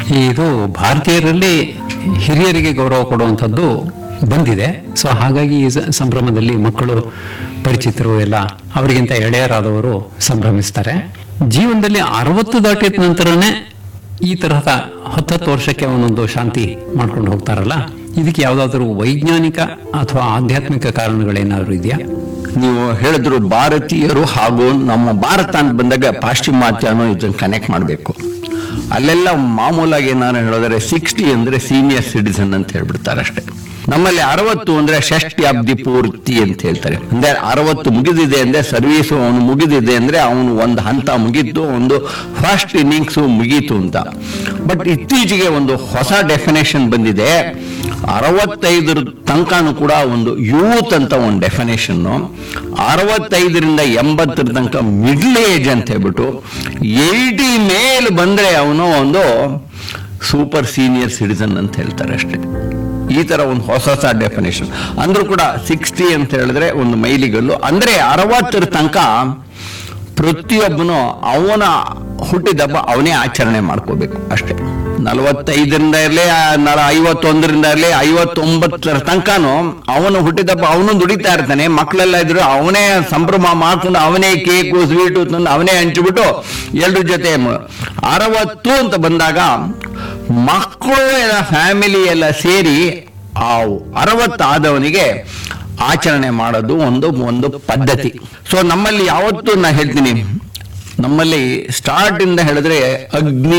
ಇದು ಭಾರತೀಯರಲ್ಲಿ ಹಿರಿಯರಿಗೆ ಗೌರವ ಕೊಡುವಂಥದ್ದು ಬಂದಿದೆ ಸೊ ಹಾಗಾಗಿ ಈ ಸ- ಸಂಭ್ರಮದಲ್ಲಿ ಮಕ್ಕಳು ಪರಿಚಿತರು ಎಲ್ಲ ಅವರಿಗಿಂತ ಎಳೆಯರಾದವರು ಸಂಭ್ರಮಿಸ್ತಾರೆ ಜೀವನದಲ್ಲಿ ಅರವತ್ತು ದಾಟಿದ ನಂತರನೇ ಈ ತರಹದ ಹತ್ತತ್ತು ವರ್ಷಕ್ಕೆ ಒಂದೊಂದು ಶಾಂತಿ ಮಾಡ್ಕೊಂಡು ಹೋಗ್ತಾರಲ್ಲ ಇದಕ್ಕೆ ಯಾವ್ದಾದ್ರು ವೈಜ್ಞಾನಿಕ ಅಥವಾ ಆಧ್ಯಾತ್ಮಿಕ ಕಾರಣಗಳೇನಾದ್ರು ಇದೆಯಾ ನೀವು ಹೇಳಿದ್ರು ಭಾರತೀಯರು ಹಾಗೂ ನಮ್ಮ ಭಾರತ ಅಂತ ಬಂದಾಗ ಪಾಶ್ಚಿಮಾತ್ಯ ಅನ್ನೋ ಇದನ್ನ ಕನೆಕ್ಟ್ ಮಾಡಬೇಕು ಅಲ್ಲೆಲ್ಲ ಮಾಮೂಲಾಗಿ ಏನಾರು ಹೇಳಿದ್ರೆ ಸಿಕ್ಸ್ಟಿ ಅಂದ್ರೆ ಸೀನಿಯರ್ ಸಿಟಿಸನ್ ಅಂತ ಹೇಳ್ಬಿಡ್ತಾರೆ ಅಷ್ಟೇ ನಮ್ಮಲ್ಲಿ ಅರವತ್ತು ಅಂದ್ರೆ ಷಷ್ಟಿ ಅಬ್ದಿ ಪೂರ್ತಿ ಅಂತ ಹೇಳ್ತಾರೆ ಅಂದ್ರೆ ಅರವತ್ತು ಮುಗಿದಿದೆ ಅಂದ್ರೆ ಸರ್ವೀಸು ಅವನು ಮುಗಿದಿದೆ ಅಂದ್ರೆ ಅವನು ಒಂದು ಹಂತ ಮುಗೀತು ಒಂದು ಫಸ್ಟ್ ಇನ್ನಿಂಗ್ಸ್ ಮುಗೀತು ಅಂತ ಬಟ್ ಇತ್ತೀಚೆಗೆ ಒಂದು ಹೊಸ ಡೆಫಿನೇಷನ್ ಬಂದಿದೆ ಅರವತ್ತೈದರ ತನಕನೂ ಕೂಡ ಒಂದು ಯೂತ್ ಅಂತ ಒಂದು ಡೆಫಿನೇಷನ್ ಅರವತ್ತೈದರಿಂದ ಎಂಬತ್ತರ ತನಕ ಮಿಡ್ಲ್ ಏಜ್ ಅಂತ ಹೇಳ್ಬಿಟ್ಟು ಏಯ್ಟಿ ಮೇಲ್ ಬಂದ್ರೆ ಅವನು ಒಂದು ಸೂಪರ್ ಸೀನಿಯರ್ ಸಿಟಿಸನ್ ಅಂತ ಹೇಳ್ತಾರೆ ಅಷ್ಟೇ ಈ ತರ ಒಂದು ಹೊಸ ಹೊಸ ಡೆಫಿನೇಷನ್ ಅಂದ್ರೂ ಕೂಡ ಸಿಕ್ಸ್ಟಿ ಅಂತ ಹೇಳಿದ್ರೆ ಒಂದು ಮೈಲಿಗಲ್ಲು ಅಂದ್ರೆ ಅರವತ್ತರ ತನಕ ಪ್ರತಿಯೊಬ್ಬನು ಅವನ ಹುಟ್ಟಿದಬ್ಬ ಅವನೇ ಆಚರಣೆ ಮಾಡ್ಕೋಬೇಕು ಅಷ್ಟೇ ನಲವತ್ತೈದರಿಂದ ಇರಲಿ ಐವತ್ತೊಂದರಿಂದ ಇರಲಿ ಐವತ್ತೊಂಬತ್ತರ ತನಕನು ಅವನು ಹುಟ್ಟಿದಬ್ಬ ಅವನು ದುಡಿತಾ ಇರ್ತಾನೆ ಮಕ್ಕಳೆಲ್ಲ ಇದ್ರು ಅವನೇ ಸಂಭ್ರಮ ಮಾಡ್ಕೊಂಡು ಅವನೇ ಕೇಕು ಸ್ವೀಟು ತಂದು ಅವನೇ ಹಂಚಿಬಿಟ್ಟು ಎಲ್ರ ಜೊತೆ ಮ- ಅರವತ್ತು ಅಂತ ಬಂದಾಗ ಮಕ್ಕಳು ಎಲ್ಲ ಫ್ಯಾಮಿಲಿ ಎಲ್ಲ ಸೇರಿ ಆ ಅರವತ್ತಾದವನಿಗೆ ಆಚರಣೆ ಮಾಡೋದು ಒಂದು ಒಂದು ಪದ್ಧತಿ ಸೊ ನಮ್ಮಲ್ಲಿ ಯಾವತ್ತೂ ನಾ ಹೇಳ್ತೀನಿ ನಮ್ಮಲ್ಲಿ ಸ್ಟಾರ್ಟ್ ಇಂದ ಹೇಳಿದ್ರೆ ಅಗ್ನಿ